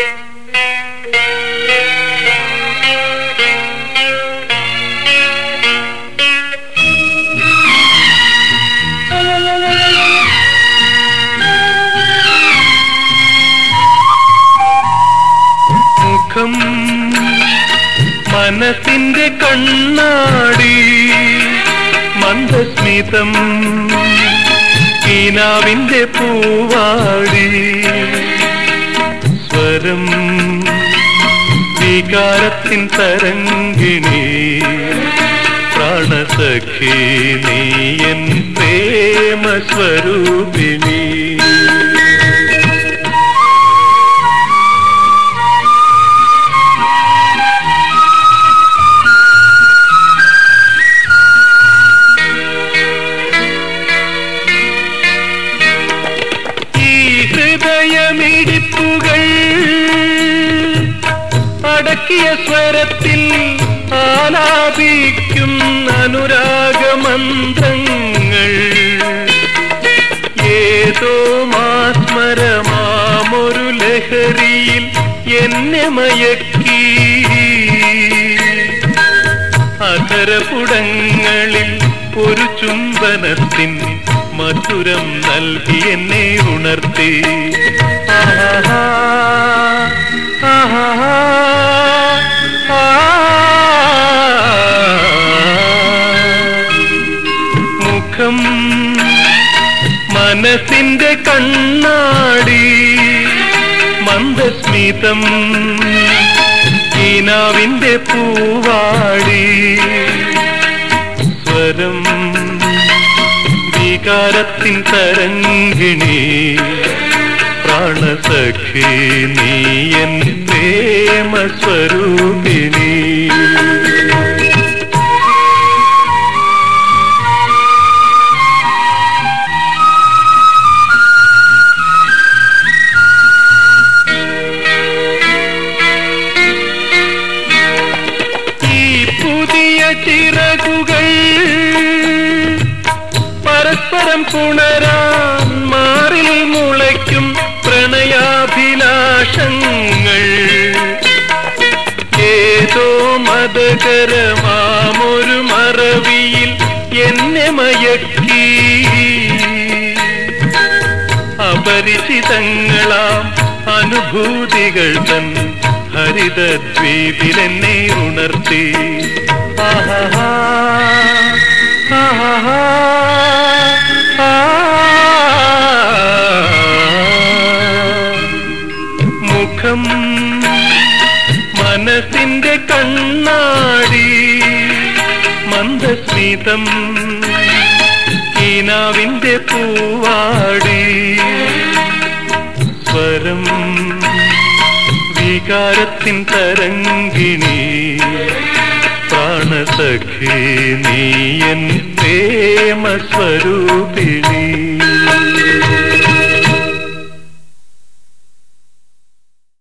മുഖം മനസ്സിന്റെ കണ്ണാടി മന്ദസ്മിതം കീനാവിന്റെ പൂവാടി സ്വരം വികാരത്തിൻ തരംഗിണി പ്രാണസഖി നീ എൻ പ്രേമ സ്വരൂപിണി ഈ ഹൃദയമിടിപ്പുകൾ അടക്കിയ സ്വരത്തിൽ ആലാപിക്കും അനുരാഗമന്ത്രങ്ങൾ ഏതോ മാസ്മരമാമൊരു ലഹരിയിൽ എന്നെ മയക്കി അധരപുടങ്ങളിൽ ഒരു ചുംബനത്തിൻ മധുരം നൽകി എന്നെ ഉണർത്തി ആഹാ, ആഹാ, ആ. മുഖം മനസ്സിന്റെ കണ്ണാടി മന്ദസ്മിതം ഈനാവിന്റെ പൂവാടി സ്വരം വികാരത്തിൻ തരംഗിണി പ്രാണസഖി നീ എൻ പ്രേമ സ്വരൂപിണി ഈ പുതിയ ചിറകുകൾ പരസ്പരം പുണരാൻ മാറിൽ മുളയ്ക്കും പ്രണയാഭിലാഷങ്ങൾ ഏതോ മതകരമാമൊരു മറവിയിൽ എന്നെ മയക്കി അപരിചിതങ്ങളാം അനുഭൂതികൾ തൻ ഹരിതദ്വീപിൽ എന്നെ ഉണർത്തി ആഹാ ആഹാ മുഖം മനസ്സിന്റെ കണ്ണാടി മന്ദസ്മിതം കീനാവിന്റെ പൂവാടി സ്വരം വികാരത്തിൻ തരംഗിണി പ്രാണസഖി നീ എൻ പ്രേമ സ്വരൂപിണി